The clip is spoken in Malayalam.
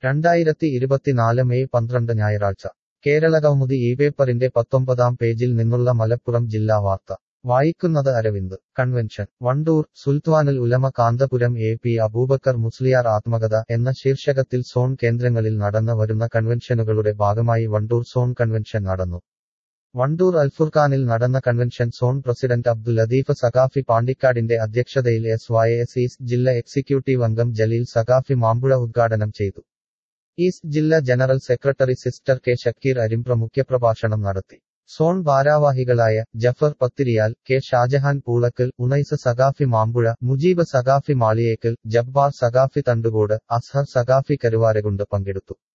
രണ്ടായിരത്തി ഇരുപത്തിനാല് മെയ് പന്ത്രണ്ട് ഞായറാഴ്ച കേരളകൗമുദി ഈ പേപ്പറിന്റെ പത്തൊമ്പതാം പേജിൽ നിന്നുള്ള മലപ്പുറം ജില്ലാ വാർത്ത വായിക്കുന്നത് അരവിന്ദ് കൺവെൻഷൻ വണ്ടൂർ സുൽത്താനുൽ ഉലമ കാന്തപുരം എ പി അബൂബക്കർ മുസ്ലിയാർ ആത്മകഥ എന്ന ശീർഷകത്തിൽ സോൺ കേന്ദ്രങ്ങളിൽ നടന്നു വരുന്ന കൺവെൻഷനുകളുടെ ഭാഗമായി വണ്ടൂർ സോൺ കൺവെൻഷൻ നടന്നു വണ്ടൂർ അൽഫുർഖാനിൽ നടന്ന convention zone president Abdul Latheef Saqafi പാണ്ടിക്കാടിന്റെ അധ്യക്ഷതയിൽ എസ് വൈ എസ് ഈസ്റ്റ് ജില്ലാ എക്സിക്യൂട്ടീവ് അംഗം ജലീൽ സഖാഫി മാമ്പുഴ ഉദ്ഘാടനം ചെയ്തു ഈസ്റ്റ് ജില്ലാ general secretary sister K Shakeer Arimbra മുഖ്യപ്രഭാഷണം നടത്തി സോൺ ഭാരാവാഹികളായ ജഫർ പത്തിരിയാൽ കെ ഷാജഹാൻ പൂളക്കൽ ഉണൈസ് സഖാഫി മാമ്പുഴ മുജീബ് സഖാഫി മാളിയേക്കൽ ജബ്ബാർ സഖാഫി തണ്ടുകോട് അസ്ഹർ സഖാഫി കരുവാരകുണ്ട് പങ്കെടുത്തു